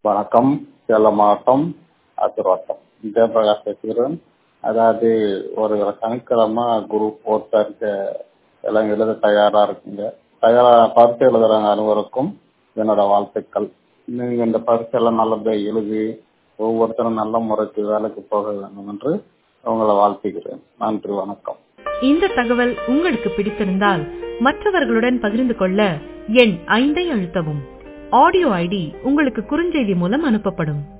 வணக்கம் சேலம் மாவட்டம் ஆத்திரோட்டம் ஜெயபிரகாஷ் பேசுகிறேன் அதாவது ஒரு சனிக்கிழமை குரூப் ஃபோர் பரீட்சை எல்லாம் எழுத தயாராக இருக்குங்க தயாராக பரீட்சை எழுதுறவங்க அனைவருக்கும் என்னோட வாழ்த்துக்கள் நீங்கள் இந்த பரீட்சையெல்லாம் நல்லபடியாக எழுதி ஒவ்வொருத்தரும் நல்ல முறைக்கு வேலைக்கு போக வேண்டும் என்று உங்களை வாழ்த்துகிறேன் நன்றி வணக்கம் இந்த தகவல் உங்களுக்கு பிடித்திருந்தால் மற்றவர்களுடன் பகிர்ந்து கொள்ள எண் ஐந்தை அழுத்தவும் ஆடியோ ஐடி உங்களுக்கு குறுஞ்செய்தி மூலம் அனுப்பப்படும்